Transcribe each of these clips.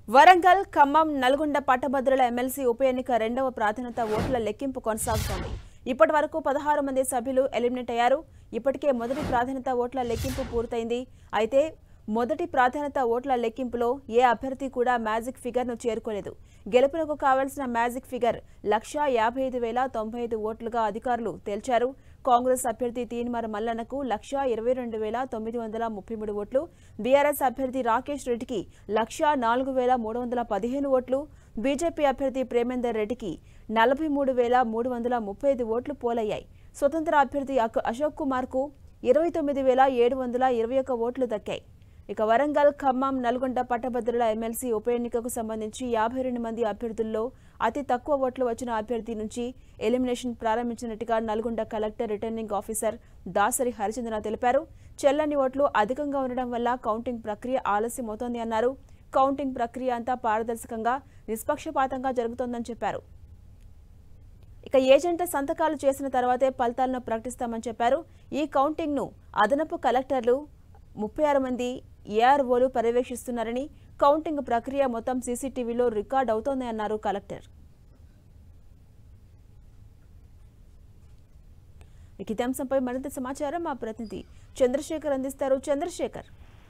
వరంగల్ ఖమ్మం నల్గొండ పట్టభద్రుల ఎమ్మెల్సీ ఉప ఎన్నిక రెండవ ప్రాధాన్యత ఓట్ల లెక్కింపు కొనసాగుతోంది ఇప్పటి వరకు పదహారు మంది సభ్యులు ఎలిమినేట్ అయ్యారు ఇప్పటికే మొదటి ప్రాధాన్యత ఓట్ల లెక్కింపు పూర్తయింది అయితే మొదటి ప్రాధాన్యత ఓట్ల లెక్కింపులో ఏ అభ్యర్థి కూడా మ్యాజిక్ ఫిగర్ను చేరుకోలేదు గెలుపునకు కావాల్సిన మ్యాజిక్ ఫిగర్ లక్షా యాభై ఐదు వేల తొంభై ఐదు ఓట్లుగా అధికారులు తేల్చారు కాంగ్రెస్ అభ్యర్థి తీన్మార్ మల్లన్నకు లక్షా ఇరవై రెండు వేల తొమ్మిది వందల ముప్పై మూడు ఓట్లు బీఆర్ఎస్ అభ్యర్థి రాకేష్ రెడ్డికి లక్షా నాలుగు వేల మూడు వందల పదిహేను ఓట్లు బీజేపీ అభ్యర్థి ప్రేమేందర్ రెడ్డికి నలభై మూడు వేల మూడు వందల ముప్పై ఐదు ఓట్లు పోలయ్యాయి స్వతంత్ర అభ్యర్థి అక్- అశోక్ కుమార్కు ఇరవై తొమ్మిది వేల ఏడు వందల ఇరవై ఒక్క ఓట్లు దక్కాయి ఇక వరంగల్ ఖమ్మం నల్గొండ పట్టభద్రుల ఎమ్మెల్సీ ఉప ఎన్నికకు సంబంధించి యాభై రెండు మంది అభ్యర్థుల్లో అతి తక్కువ ఓట్లు వచ్చిన అభ్యర్థి నుంచి ఎలిమినేషన్ ప్రారంభించినట్టుగా Nalgonda collector returning officer Dasari Harichandra తెలిపారు చెల్లని ఓట్లు అధికంగా ఉండడం వల్ల కౌంటింగ్ ప్రక్రియ ఆలస్యమవుతోంది అన్నారు కౌంటింగ్ ప్రక్రియ అంతా పారదర్శకంగా నిష్పక్షపాతంగా జరుగుతోందని చెప్పారు ఇక ఏజెంట్ సంతకాలు చేసిన తర్వాతే ఫలితాలను ప్రకటిస్తామని చెప్పారు ఈ కౌంటింగ్ను అదనపు కలెక్టర్లు ముప్పై ఆరు మంది ఏఆర్ఓలు పర్యవేక్షిస్తున్నారని కౌంటింగ్ ప్రక్రియ మొత్తం సీసీటీవీలో రికార్డ్ అవుతోందని అన్నారు కలెక్టర్ ఇక ఇదే అంశంపై మరింత సమాచారం మా ప్రతినిధి చంద్రశేఖర్ అందిస్తారు చంద్రశేఖర్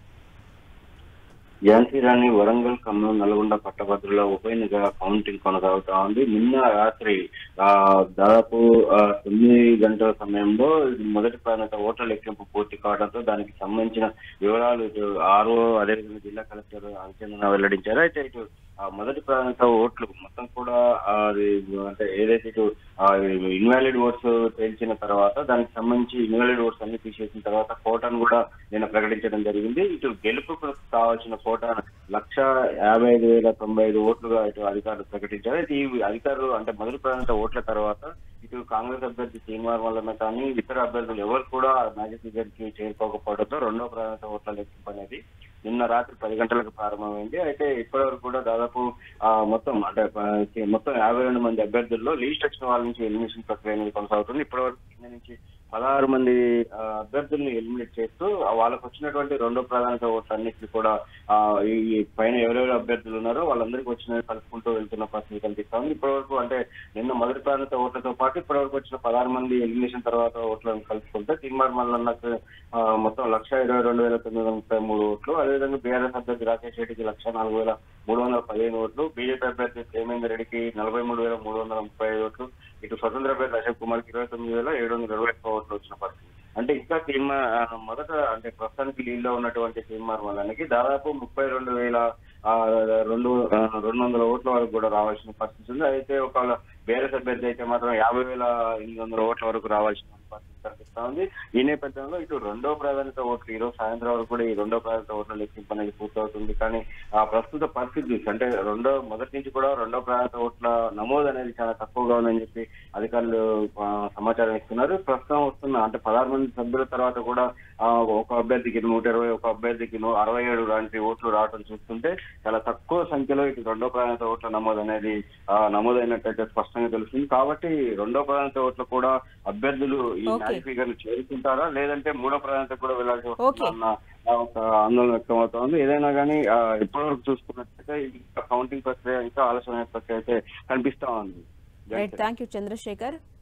ఝాన్సీ రాణి వరంగల్ ఖమ్మం నల్గొండ పట్టభద్రుల ఉప ఎన్నిక కౌంటింగ్ కొనసాగుతా ఉంది నిన్న రాత్రి ఆ దాదాపు ఆ, తొమ్మిది గంటల సమయంలో మొదటి ప్రాంత ఓట్ల లెక్కింపు పూర్తి కావడంతో దానికి సంబంధించిన వివరాలు ఇటు ఆర్ఓ అదేవిధంగా జిల్లా కలెక్టర్ అంచనా వెల్లడించారు అయితే ఇటు ఆ మొదటి ప్రాంత ఓట్లు మొత్తం కూడా ఆ, అది అంటే ఏదైతే ఇటు ఇన్వాలిడ్ ఓట్స్ తేల్చిన తర్వాత దానికి సంబంధించి ఇన్వాలిడ్ ఓట్స్ అన్ని తీసేసిన తర్వాత కోటాను కూడా నిన్న ప్రకటించడం జరిగింది ఇటు గెలుపుకు కావాల్సిన కోటా లక్ష యాభై ఐదు వేల తొంభై ఐదు ఓట్లుగా ఇటు అధికారులు ప్రకటించారు అయితే ఈ అధికారులు అంటే మొదటి ప్రాంత ఓట్ల తర్వాత ఇటు కాంగ్రెస్ అభ్యర్థి శ్రీనివార్ వల్లన కానీ ఇతర అభ్యర్థులు ఎవరు కూడా మ్యాజిక్ ఫిగర్కి చేరుకోకపోవడంతో రెండో ప్రాంత ఓట్ల లెక్కింపు అనేది నిన్న రాత్రి పది గంటలకు ప్రారంభమైంది అయితే ఇప్పటివరకు కూడా దాదాపు ఆ, మొత్తం అంటే ఆ, మొత్తం యాభై రెండు మంది అభ్యర్థుల్లో లీస్ట్ వచ్చిన వాళ్ళ నుంచి ఎలిమినేషన్ ప్రక్రియ అనేది కొనసాగుతుంది ఇప్పటివరకు కింద నుంచి పదహారు మంది ఆ, అభ్యర్థుల్ని ఎలిమినేట్ చేస్తూ ఆ, వాళ్ళకు వచ్చినటువంటి రెండో ప్రాధాన్యత ఓట్లు అన్నిటిని కూడా ఆ, ఈ ఈ పైన ఎవరెవరు అభ్యర్థులు ఉన్నారో వాళ్ళందరికీ వచ్చిన కలుపుకుంటూ వెళ్తున్న పరిస్థితి కనిపిస్తా ఉంది ఇప్పటివరకు అంటే నిన్న మొదటి ప్రాధాన్యత ఓట్లతో పాటు ఇప్పటివరకు వచ్చిన పదహారు మంది ఎలిమినేషన్ తర్వాత ఓట్లను కలుపుకుంటే తిన్మార్ మల్లన్నకు ఆ, మొత్తం లక్ష ఇరవై రెండు వేల తొమ్మిది వందల ముప్పై మూడు ఓట్లు అదేవిధంగా బీఆర్ఎస్ అభ్యర్థి రాకేష్ రెడ్డికి లక్ష నాలుగు వేల మూడు వందల పదిహేను ఓట్లు బీజేపీ అభ్యర్థి ప్రేమేందర్ రెడ్డికి నలభై మూడు వేల మూడు వందల ముప్పై ఐదు ఓట్లు ఇటు స్వతంత్ర అభ్యర్థి అశోక్ కుమార్కి ఇరవై తొమ్మిది వేల ఏడు వందల ఇరవై ఒక్క ఓట్లు వచ్చిన పరిస్థితి అంటే ఇంకా తీర్మార్ మొదట అంటే ప్రస్తుతానికి లీడ్లో ఉన్నటువంటి తీర్మార్ వల్లనికి దాదాపు ముప్పై రెండు వేల ఆ, రెండు ఆ, రెండు వందల ఓట్ల వరకు కూడా రావాల్సిన పరిస్థితి ఉంది అయితే ఒకవేళ బీఆర్ఎస్ అభ్యర్థి అయితే మాత్రం యాభై వేల ఎనిమిది వందల ఓట్ల వరకు రావాల్సిన పరిస్థితి కనిపిస్తా ఉంది ఈ నేపథ్యంలో ఇటు రెండో ప్రాధాన్యత ఓట్లు ఈ రోజు సాయంత్రం వరకు కూడా ఈ రెండో ప్రాధాన్యత ఓట్ల లెక్కింపు అనేది పూర్తవుతుంది కానీ ఆ ప్రస్తుత పరిస్థితి చూసి అంటే రెండో మొదటి నుంచి కూడా రెండో ప్రాధాన్యత ఓట్ల నమోదు అనేది చాలా తక్కువగా ఉందని చెప్పి అధికారులు ఆ, సమాచారం ఇస్తున్నారు ప్రస్తుతం వస్తున్న అంటే పదహారు మంది సభ్యుల తర్వాత కూడా ఆ, ఒక అభ్యర్థికి నూట ఇరవై ఒక అభ్యర్థికి నూ- అరవై ఏడు లాంటి ఓట్లు రావడం చూస్తుంటే చాలా తక్కువ సంఖ్యలో ఇటు రెండో ప్రాధాన్యత ఓట్ల నమోదు అనేది ఆ, నమోదైనట్టయితే స్పష్టంగా తెలుస్తుంది కాబట్టి రెండో ప్రాధాన్యత ఓట్లు కూడా అభ్యర్థులు ఈ Okay. మ్యాజిక్ ఫిగర్ చేరుకుంటారా లేదంటే మూడో ప్రాధాన్యత కూడా వెళ్ళాల్సి Okay. వస్తుందా అన్న ఆ, ఒక ఆందోళన వ్యక్తం అవుతోంది ఏదైనా కానీ ఇప్పటివరకు చూసుకున్నట్లయితే ఇంకా కౌంటింగ్ ప్రక్రియ ఇంకా ఆలస్యమైన ప్రక్రియ అయితే కనిపిస్తా ఉంది రైట్ థ్యాంక్ యూ చంద్రశేఖర్